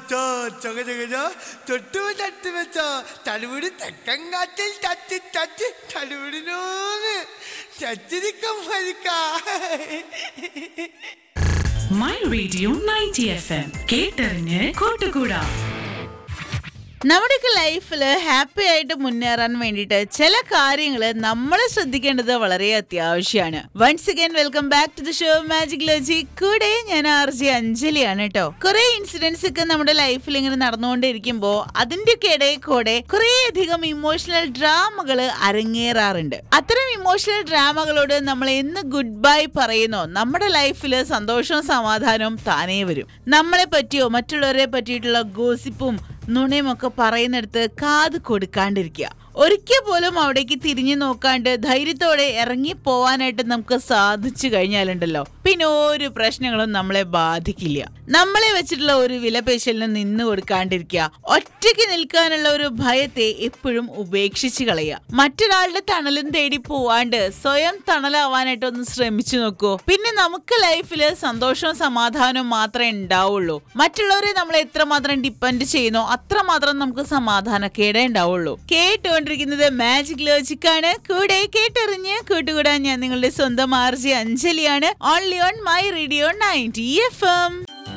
ചോ ചൊക ചൊക ചോ തൊട്ടു തട്ടി വെച്ചോ തടുപിടി തെക്കൻ കാറ്റിൽ തട്ടി തട്ടി തടുപിടിനോന്ന് ചച്ചിരിക്കം ഭരിക്ക my radio ninety F M കേട്ടറിഞ്ഞ് കൂട്ടുകൂടാ നമ്മുടെയൊക്കെ ലൈഫിൽ ഹാപ്പി ആയിട്ട് മുന്നേറാൻ വേണ്ടിയിട്ട് ചില കാര്യങ്ങൾ നമ്മൾ ശ്രദ്ധിക്കേണ്ടത് വളരെ അത്യാവശ്യമാണ് once again welcome back to the show magic ലോജി കൂടെ ഞാൻ ആർ ജി അഞ്ജലിയാണ് കേട്ടോ കുറെ ഇൻസിഡൻസ് ഒക്കെ നമ്മുടെ ലൈഫിൽ ഇങ്ങനെ നടന്നുകൊണ്ടിരിക്കുമ്പോ അതിന്റെയൊക്കെ ഇടയിൽ കൂടെ കുറെ അധികം ഇമോഷണൽ ഡ്രാമകൾ അരങ്ങേറാറുണ്ട് അത്തരം ഇമോഷണൽ ഡ്രാമകളോട് നമ്മൾ എന്ന് ഗുഡ് ബൈ പറയുന്നോ നമ്മുടെ ലൈഫിൽ സന്തോഷവും സമാധാനവും താനേ വരും നമ്മളെ പറ്റിയോ മറ്റുള്ളവരെ പറ്റിയിട്ടുള്ള ഗോസിപ്പും നുണയും ഒക്കെ പറയുന്നിടത്ത് കാത് കൊടുക്കാണ്ടിരിക്കുക ഒരിക്കൽ പോലും അവിടേക്ക് തിരിഞ്ഞു നോക്കാണ്ട് ധൈര്യത്തോടെ ഇറങ്ങി പോവാനായിട്ട് നമുക്ക് സാധിച്ചു കഴിഞ്ഞാലുണ്ടല്ലോ പിന്നെ ഒരു പ്രശ്നങ്ങളും നമ്മളെ ബാധിക്കില്ല നമ്മളെ വെച്ചിട്ടുള്ള ഒരു വിലപേശലിന് നിന്ന് കൊടുക്കാണ്ടിരിക്കുക ഒറ്റയ്ക്ക് നിൽക്കാനുള്ള ഒരു ഭയത്തെ എപ്പോഴും ഉപേക്ഷിച്ച് കളയുക മറ്റൊരാളുടെ തണലും തേടി പോവാണ്ട് സ്വയം തണലാവാനായിട്ട് ഒന്ന് ശ്രമിച്ചു നോക്കൂ പിന്നെ നമുക്ക് ലൈഫിൽ സന്തോഷവും സമാധാനവും മാത്രമേ ഉണ്ടാവുള്ളൂ മറ്റുള്ളവരെ നമ്മൾ എത്രമാത്രം ഡിപ്പെൻഡ് ചെയ്യുന്നോ അത്രമാത്രം നമുക്ക് സമാധാനക്കേടേ ഉണ്ടാവുള്ളൂ കേട്ടുകൊണ്ടിരിക്കുന്നത് മാജിക് ലോജിക് ആണ് കൂടെ കേട്ടറിഞ്ഞ് കൂട്ടുകൂടാൻ ഞാൻ നിങ്ങളുടെ സ്വന്തം ആർജി അഞ്ജലിയാണ് only on my radio ninety F M